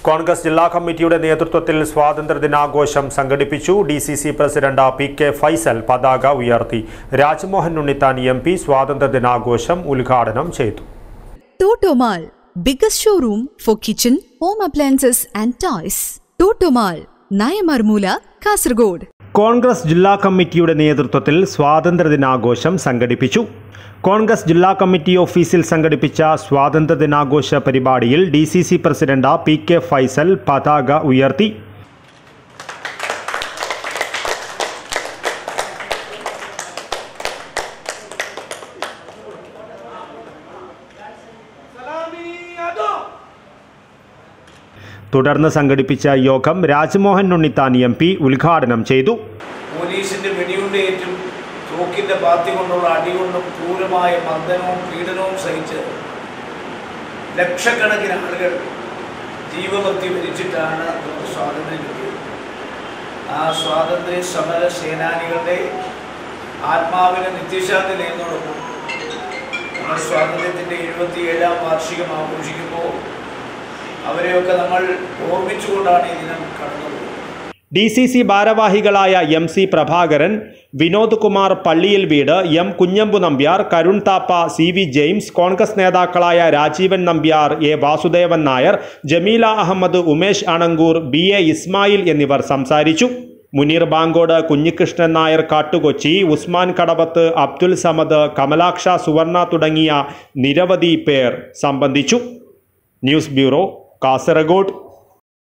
കോൺഗ്രസ് ജില്ലാ കമ്മിറ്റിയുടെ നേതൃത്വത്തിൽ സ്വാതന്ത്ര്യദിനാഘോഷം സംഘടിപ്പിച്ചു D C C president P K Faisal പതാക ഉയർത്തി രാജ്മോഹൻ ഉണ്ണിത്താൻ എം പി സ്വാതന്ത്ര്യദിനാഘോഷം ഉദ്ഘാടനം ചെയ്തു Totomal, biggest showroom for kitchen, home appliances and toys. Totomal, Nayamarmula, Kasargod. Congress ജില്ലാ കമ്മിറ്റിയുടെ നേതൃത്വത്തിൽ സ്വാതന്ത്ര്യദിനാഘോഷം സംഘടിപ്പിച്ചു കോൺഗ്രസ് ജില്ലാ കമ്മിറ്റി ഓഫീസിൽ സംഘടിപ്പിച്ച സ്വാതന്ത്ര്യദിനാഘോഷ പരിപാടിയിൽ D C C president P K Faisal പതാക ഉയർത്തി തുടർന്ന് സംഘടിപ്പിച്ച യോഗം രാജ്മോഹൻ ഉണ്ണിത്താൻ എം പി ഉദ്ഘാടനം ചെയ്തു പോലീസിന്റെ വെടിയുണ്ടേറ്റും തോക്കിന്റെ പാത്തി കൊണ്ടുള്ള അടികൊണ്ടും ക്രൂരമായ മർദ്ദനവും പീഡനവും സഹിച്ച് ലക്ഷക്കണക്കിന് ആളുകൾ ജീവമൃത്യു വരിച്ചിട്ടാണ് നമുക്ക് സ്വാതന്ത്ര്യം കിട്ടിയത് ആ സ്വാതന്ത്ര്യ സമര സേനാനികളുടെ ആത്മാവിന് നിത്യശാന്തി നേരുന്നതോടൊപ്പം നമ്മൾ സ്വാതന്ത്ര്യത്തിൻ്റെ എഴുപത്തിയേഴാം വാർഷികം ആഘോഷിക്കുമ്പോൾ അവരെയൊക്കെ നമ്മൾ ഓർമ്മിച്ചുകൊണ്ടാണ് ഈ ദിനം കടന്നുപോകുന്നത് ഡി സി സി ഭാരവാഹികളായ എം സി പ്രഭാകരൻ വിനോദ് കുമാർ പള്ളിയിൽ വീട് M Kunhambu Nambiar Karun Thapa C V James Congress നേതാക്കളായ Rajeevan Nambiar A Vasudevan Nair Jameela Ahammed Umesh Anangoor B A Ismail എന്നിവർ സംസാരിച്ചു മുനീർ ബാങ്കോട് കുഞ്ഞികൃഷ്ണൻ നായർ കാട്ടുകൊച്ചി ഉസ്മാൻ കടവത്ത് അബ്ദുൽ സമദ് കമലാക്ഷ സുവർണ തുടങ്ങിയ നിരവധി പേർ സംബന്ധിച്ചു ന്യൂസ് ബ്യൂറോ കാസർഗോഡ്